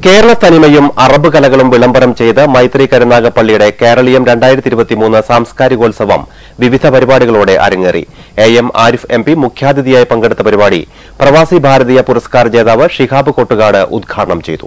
Kerala തനിമയും Arab കലകളും വിളംബരം ചെയ്ത് മൈത്രി കരുനാഗപ്പള്ളിയുടെ കേരളീയം രണ്ടായിരത്തി ഇരുപത്തിമൂന്ന് സാംസ്കാരികോത്സവം വിവിധ പരിപാടികളോടെ അരങ്ങേറി A M Arif M P മുഖ്യാതിഥിയായി പങ്കെടുത്ത പരിപാടി പ്രവാസി ഭാരതീയ പുരസ്കാർ ജേതാവ് ഷിഹാബ് കൊട്ടുകാട് ഉദ്ഘാടനം ചെയ്തു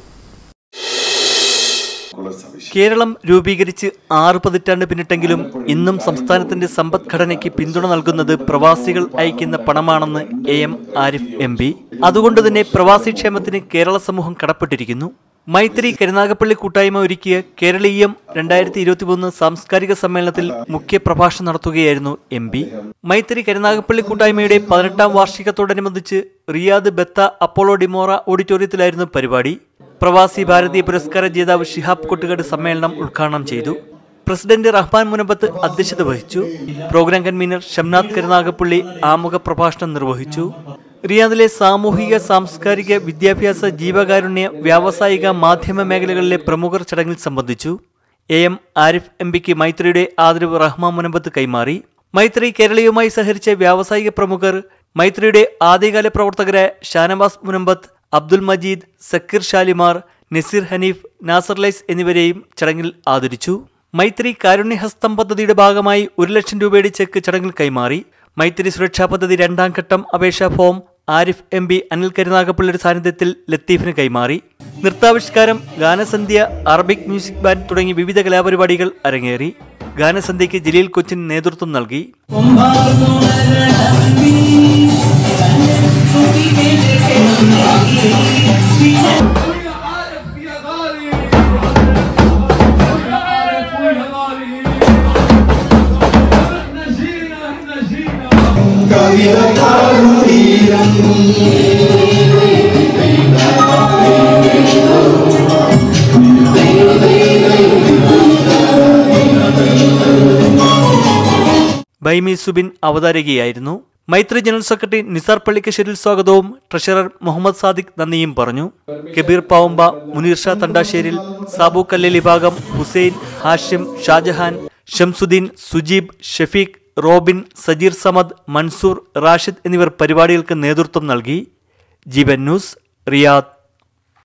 കേരളം രൂപീകരിച്ച് ആറ് പതിറ്റാണ്ട് പിന്നിട്ടെങ്കിലും ഇന്നും സംസ്ഥാനത്തിന്റെ സമ്പദ്ഘടനയ്ക്ക് പിന്തുണ നൽകുന്നത് പ്രവാസികൾ അയക്കുന്ന പണമാണെന്ന് A M Arif M P അതുകൊണ്ട് തന്നെ പ്രവാസി ക്ഷേമത്തിന് കേരള സമൂഹം കടപ്പെട്ടിരിക്കുന്നു മൈത്രി കരുനാഗപ്പള്ളി കൂട്ടായ്മ ഒരുക്കിയ കേരളീയം രണ്ടായിരത്തി ഇരുപത്തിമൂന്ന് സാംസ്കാരിക സമ്മേളനത്തിൽ മുഖ്യ പ്രഭാഷണം നടത്തുകയായിരുന്നു എം പി മൈത്രി കരുനാഗപ്പള്ളി കൂട്ടായ്മയുടെ പതിനെട്ടാം വാർഷികത്തോടനുബന്ധിച്ച് റിയാദ് ബത്ത അപ്പോളോ ഡിമോറ ഓഡിറ്റോറിയത്തിലായിരുന്നു പരിപാടി പ്രവാസി ഭാരതീയ പുരസ്കാര ജേതാവ് ഷിഹാബ് കൊട്ടുകാട് സമ്മേളനം ഉദ്ഘാടനം ചെയ്തു പ്രസിഡന്റ് റഹ്മാൻ മുനമ്പത്ത് അധ്യക്ഷത വഹിച്ചു പ്രോഗ്രാം കൺവീനർ ഷംനാഥ് കരുനാഗപ്പള്ളി ആമുഖ പ്രഭാഷണം നിർവഹിച്ചു റിയാദിലെ സാമൂഹിക സാംസ്കാരിക വിദ്യാഭ്യാസ ജീവകാരുണ്യ വ്യാവസായിക മാധ്യമ മേഖലകളിലെ പ്രമുഖർ ചടങ്ങിൽ സംബന്ധിച്ചു എ എം ആരിഫ് എം പിക്ക് മൈത്രിയുടെ ആദരവ് റഹ്മാൻ മുനമ്പത്ത് കൈമാറി മൈത്രി കേരളീയവുമായി സഹകരിച്ച വ്യാവസായിക പ്രമുഖർ മൈത്രിയുടെ ആദ്യകാല പ്രവർത്തകരായ ഷാനവാസ് മുനമ്പത്ത് അബ്ദുൽ മജീദ് സക്കീർ ഷാലിമാർ നസീർ ഹനീഫ് നാസർ ലൈസ് എന്നിവരെയും ചടങ്ങിൽ ആദരിച്ചു മൈത്രി കാരുണ്യഹസ്തം പദ്ധതിയുടെ ഭാഗമായി ഒരു ലക്ഷം രൂപയുടെ ചെക്ക് ചടങ്ങിൽ കൈമാറി മൈത്രി സുരക്ഷാ പദ്ധതി രണ്ടാം ഘട്ടം അപേക്ഷാ form Arif M P Anil കരുനാഗപ്പള്ളിയുടെ സാന്നിധ്യത്തിൽ ലത്തീഫിന് കൈമാറി നൃത്താവിഷ്കാരം ഗാനസന്ധ്യ അറബിക് മ്യൂസിക് ബാൻഡ് തുടങ്ങി വിവിധ കലാപരിപാടികൾ അരങ്ങേറി ഗാനസന്ധ്യയ്ക്ക് ജലീൽ കൊച്ചിൻ നേതൃത്വം നൽകി ويا عارف يا غالي ويا عارف ويا غالي احنا جينا احنا جينا ബൈമി സുബിൻ അവതാരകയായിരുന്നു മൈത്രി ജനറൽ സെക്രട്ടറി നിസാർ പള്ളിക്കശ്ശേരിൽ സ്വാഗതവും ട്രഷറർ മുഹമ്മദ് സാദിഖ് നന്ദിയും പറഞ്ഞു കബീർ പാവുമ്പ മുനീർ ഷാ തണ്ടാശ്ശേരിൽ സാബു കല്ലേലി ഭാഗം ഹുസൈൻ ഹാഷിം ഷാജഹാൻ ഷംസുദ്ദീൻ സുജീബ് ഷഫീഖ് റോബിൻ സജീർ സമദ് മൻസൂർ റാഷിദ് എന്നിവർ പരിപാടികൾക്ക് നേതൃത്വം നൽകി ജീവൻ ന്യൂസ് റിയാദ്